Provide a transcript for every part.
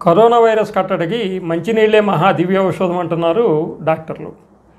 corona virus కట్టడికి మంచినీళ్ళే మహా దివ్య ఔషధం అంటున్నారు డాక్టర్లు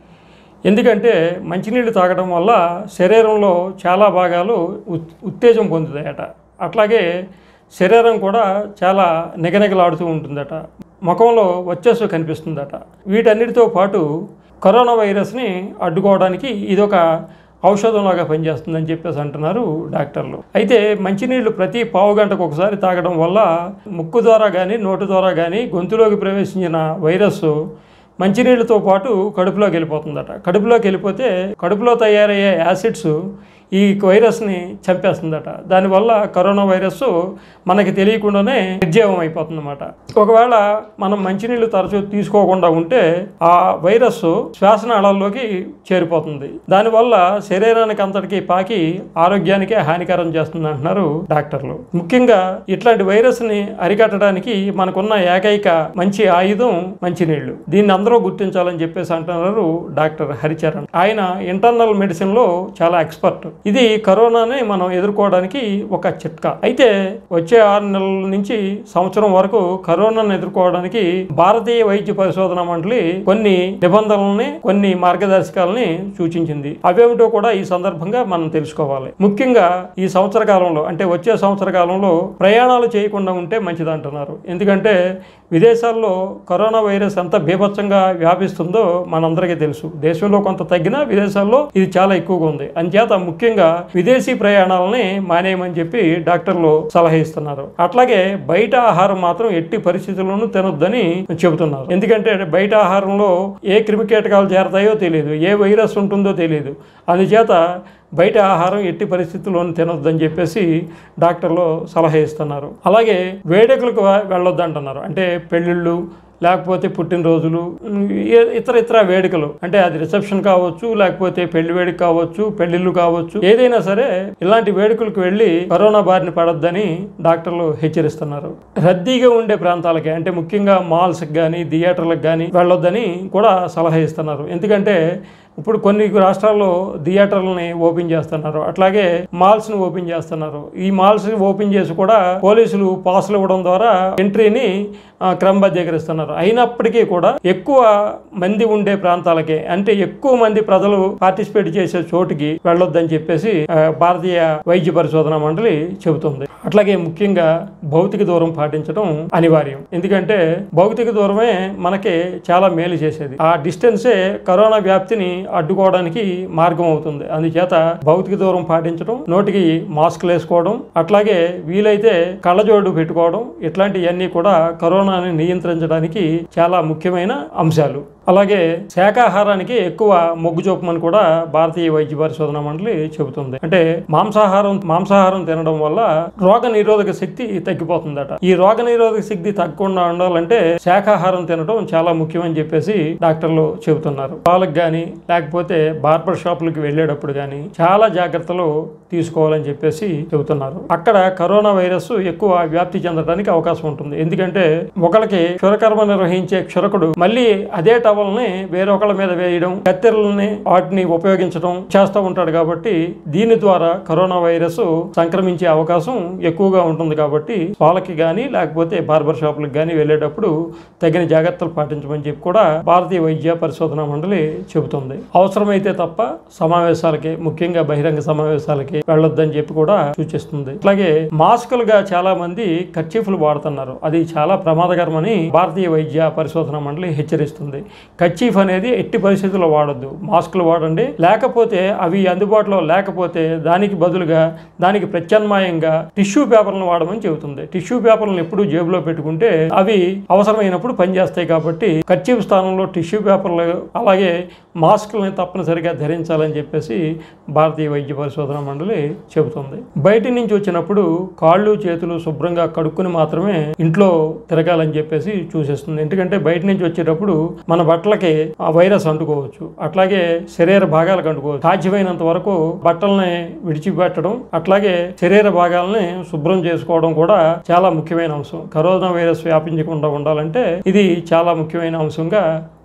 ఎందుకంటే మంచినీళ్ళు తాగడం వల్ల శరీరంలో చాలా భాగాలు ఉత్ ఉత్తేజం పొందుతాయట అట్లాగే శరీరం కూడా చాలా నిగనిగలాడుతూ ఉంటుందట ముఖంలో వచ్చేసు కనిపిస్తుందట వీటన్నిటితో పాటు కరోనా వైరస్ని అడ్డుకోవడానికి ఇదొక ఔషధంలాగా పనిచేస్తుందని చెప్పేసి అంటున్నారు డాక్టర్లు అయితే మంచినీళ్ళు ప్రతి పావు గంటకు ఒకసారి తాగడం వల్ల ముక్కు ద్వారా కానీ నోటు ద్వారా కానీ గొంతులోకి ప్రవేశించిన వైరస్ మంచినీళ్ళతో పాటు కడుపులోకి వెళ్ళిపోతుందట కడుపులోకి వెళ్ళిపోతే కడుపులో తయారయ్యే యాసిడ్స్ ఈ వైరస్ని చంపేస్తుందట దానివల్ల కరోనా వైరస్ మనకి తెలియకుండానే నిర్జీవం అయిపోతుందన్నమాట ఒకవేళ మనం మంచినీళ్ళు తరచూ తీసుకోకుండా ఉంటే ఆ వైరస్ శ్వాసనాళాల్లోకి చేరిపోతుంది దానివల్ల శరీరానికి అంతటికి పాకి ఆరోగ్యానికే హానికరం చేస్తుంది అంటున్నారు డాక్టర్లు ముఖ్యంగా ఇట్లాంటి వైరస్ని అరికట్టడానికి మనకున్న ఏకైక మంచి ఆయుధం మంచినీళ్లు దీన్ని అందరూ గుర్తించాలని చెప్పేసి అంటున్నారు డాక్టర్ హరిచరణ్ ఆయన ఇంటర్నల్ మెడిసిన్ లో చాలా ఎక్స్పర్ట్ ఇది కరోనాని మనం ఎదుర్కోవడానికి ఒక చిట్కా అయితే వచ్చే ఆరు నెలల నుంచి సంవత్సరం వరకు కరోనాను ఎదుర్కోవడానికి భారతీయ వైద్య పరిశోధన మండలి కొన్ని నిబంధనలని కొన్ని మార్గదర్శకాలని సూచించింది అవేమిటో కూడా ఈ సందర్భంగా మనం తెలుసుకోవాలి ముఖ్యంగా ఈ సంవత్సర కాలంలో అంటే వచ్చే సంవత్సర కాలంలో ప్రయాణాలు చేయకుండా ఉంటే మంచిది అంటున్నారు ఎందుకంటే విదేశాల్లో కరోనా వైరస్ ఎంత బీభత్సంగా వ్యాపిస్తుందో మనందరికీ తెలుసు దేశంలో కొంత తగ్గినా విదేశాల్లో ఇది చాలా ఎక్కువగా ఉంది అంచేత ముఖ్యంగా విదేశీ ప్రయాణాలని మానేయమని చెప్పి డాక్టర్లు సలహా ఇస్తున్నారు అట్లాగే బయట ఆహారం మాత్రం ఎట్టి పరిస్థితుల్లోనూ తినొద్దని చెబుతున్నారు ఎందుకంటే బయట ఆహారంలో ఏ క్రిమికీటకాలు చేరతాయో తెలియదు ఏ వైరస్ ఉంటుందో తెలియదు అందుచేత బయట ఆహారం ఎట్టి పరిస్థితుల్లోనూ తినొద్దని చెప్పేసి డాక్టర్లు సలహా ఇస్తున్నారు అలాగే వేడుకలకు వెళ్ళొద్దు అంటున్నారు అంటే పెళ్ళిళ్ళు లేకపోతే పుట్టినరోజులు ఉమ్, ఏ- ఇతర ఇతర వేడుకలు అంటే అది రిసెప్షన్ కావచ్చు లేకపోతే పెళ్లి వేడుక కావచ్చు పెళ్లిళ్ళు కావచ్చు ఏదైనా సరే ఇలాంటి వేడుకలకు వెళ్ళి కరోనా బారిన పడొద్దని డాక్టర్లు హెచ్చరిస్తున్నారు రద్దీగా ఉండే ప్రాంతాలకి అంటే ముఖ్యంగా మాల్స్కి కానీ థియేటర్లకు కానీ వెళ్ళొద్దని కూడా సలహా ఇస్తున్నారు ఎందుకంటే ఇప్పుడు కొన్ని రాష్ట్రాల్లో థియేటర్లని ఓపెన్ చేస్తున్నారు అట్లాగే మాల్స్ని ఓపెన్ చేస్తున్నారు ఈ మాల్స్ ఓపెన్ చేసి కూడా పోలీసులు పాసులు ఇవ్వడం ద్వారా ఎంట్రీని ఆ, క్రమబద్ధీకరిస్తున్నారు అయినప్పటికీ కూడా ఎక్కువ మంది ఉండే ప్రాంతాలకే అంటే ఎక్కువ మంది ప్రజలు పార్టిసిపేట్ చేసే చోటుకి వెళ్ళొద్దని చెప్పేసి ఆ, భారతీయ వైద్య పరిశోధన మండలి చెబుతుంది అట్లాగే ముఖ్యంగా భౌతిక దూరం పాటించడం అనివార్యం ఎందుకంటే భౌతిక దూరమే మనకి చాలా మేలు చేసేది ఆ డిస్టెన్సే కరోనా వ్యాప్తిని అడ్డుకోవడానికి మార్గం అవుతుంది అందుచేత భౌతిక దూరం పాటించడం నోటికి మాస్క్లు వేసుకోవడం అట్లాగే వీలైతే కళ్ళజోడు పెట్టుకోవడం ఇట్లాంటివన్నీ కూడా కరోనాని నియంత్రించడానికి చాలా ముఖ్యమైన అంశాలు అలాగే శాకాహారానికి ఎక్కువ మొగ్గు చూపమని కూడా భారతీయ వైద్య పరిశోధన మండలి చెబుతుంది అంటే మాంసాహారం మాంసాహారం తినడం వల్ల రోగ నిరోధక శక్తి తగ్గిపోతుందట ఈ రోగ నిరోధక శక్తి తగ్గకుండా ఉండాలంటే శాకాహారం తినడం చాలా ముఖ్యమని చెప్పేసి డాక్టర్లు చెబుతున్నారు పాలకు కానీ లేకపోతే బార్బర్ షాపులకు వెళ్ళేటప్పుడు కానీ చాలా జాగ్రత్తలు తీసుకోవాలని చెప్పేసి చెబుతున్నారు అక్కడ కరోనా వైరస్ ఎక్కువ వ్యాప్తి చెందడానికి అవకాశం ఉంటుంది ఎందుకంటే ఒకరికి క్షురకర్మ నిర్వహించే క్షురకుడు మళ్ళీ అదే టవల్ని వేరొకళ్ళ మీద వేయడం కత్తెరలని వాటిని ఉపయోగించడం చేస్తూ ఉంటాడు కాబట్టి దీని ద్వారా కరోనా వైరస్ సంక్రమించే అవకాశం ఎక్కువగా ఉంటుంది కాబట్టి వాళ్ళకి కానీ లేకపోతే బార్బర్ షాపులకు కానీ వెళ్ళేటప్పుడు తగిన జాగ్రత్తలు పాటించమని చెప్పి కూడా భారతీయ వైద్య పరిశోధన మండలి చెబుతుంది అవసరమైతే తప్ప సమావేశాలకి ముఖ్యంగా బహిరంగ సమావేశాలకి వెళ్ళొద్దని చెప్పి కూడా సూచిస్తుంది అట్లాగే మాస్కులుగా చాలా మంది కర్చీఫ్లు వాడుతున్నారు అది చాలా ప్రమాదకరమని భారతీయ వైద్య పరిశోధన మండలి హెచ్చరిస్తుంది కర్చీఫ్ అనేది ఎట్టి పరిస్థితుల్లో వాడొద్దు మాస్కులు వాడండి లేకపోతే అవి అందుబాటులో లేకపోతే దానికి బదులుగా దానికి ప్రత్యామ్నాయంగా టిష్యూ పేపర్లను వాడమని చెబుతుంది టిష్యూ పేపర్లను ఎప్పుడు జేబులో పెట్టుకుంటే అవి అవసరమైనప్పుడు పనిచేస్తాయి కాబట్టి కర్చీఫ్ స్థానంలో టిష్యూ పేపర్లు అలాగే మాస్కులను తప్పనిసరిగా ధరించాలని చెప్పేసి భారతీయ వైద్య పరిశోధన మండలి చెబుతుంది బయట నుంచి వచ్చినప్పుడు కాళ్ళు చేతులు శుభ్రంగా కడుక్కుని మాత్రమే ఇంట్లో తిరగాలని చెప్పేసి చూసేస్తుంది ఎందుకంటే బయట నుంచి వచ్చేటప్పుడు మన బట్టలకి ఆ వైరస్ అంటుకోవచ్చు అట్లాగే శరీర భాగాలకు అంటుకోవచ్చు సాధ్యమైనంత వరకు బట్టల్ని విడిచిపెట్టడం అట్లాగే శరీర భాగాలని శుభ్రం చేసుకోవడం కూడా చాలా ముఖ్యమైన అంశం కరోనా వైరస్ వ్యాపించకుండా ఉండాలంటే ఇది చాలా ముఖ్యమైన అంశంగా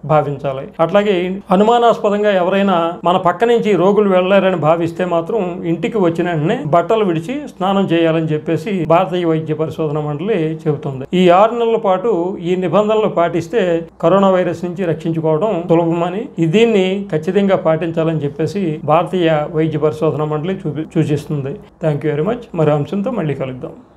భావించాలి అట్లాగే అనుమానాస్పదంగా ఎవరైనా మన పక్క నుంచి రోగులు వెళ్ళారని భావిస్తే మాత్రం ఇంటికి వచ్చిన వెంటనే బట్టలు విడిచి స్నానం చేయాలని చెప్పేసి భారతీయ వైద్య పరిశోధన మండలి చెబుతుంది ఈ ఆరు నెలల పాటు ఈ నిబంధనలు పాటిస్తే కరోనా వైరస్ నుంచి రక్షించుకోవడం సులభమని ఈ దీన్ని ఖచ్చితంగా పాటించాలని చెప్పేసి భారతీయ వైద్య పరిశోధన మండలి చూపి సూచిస్తుంది థ్యాంక్ యూ వెరీ మచ్ మరో అంశంతో మళ్ళీ కలుద్దాం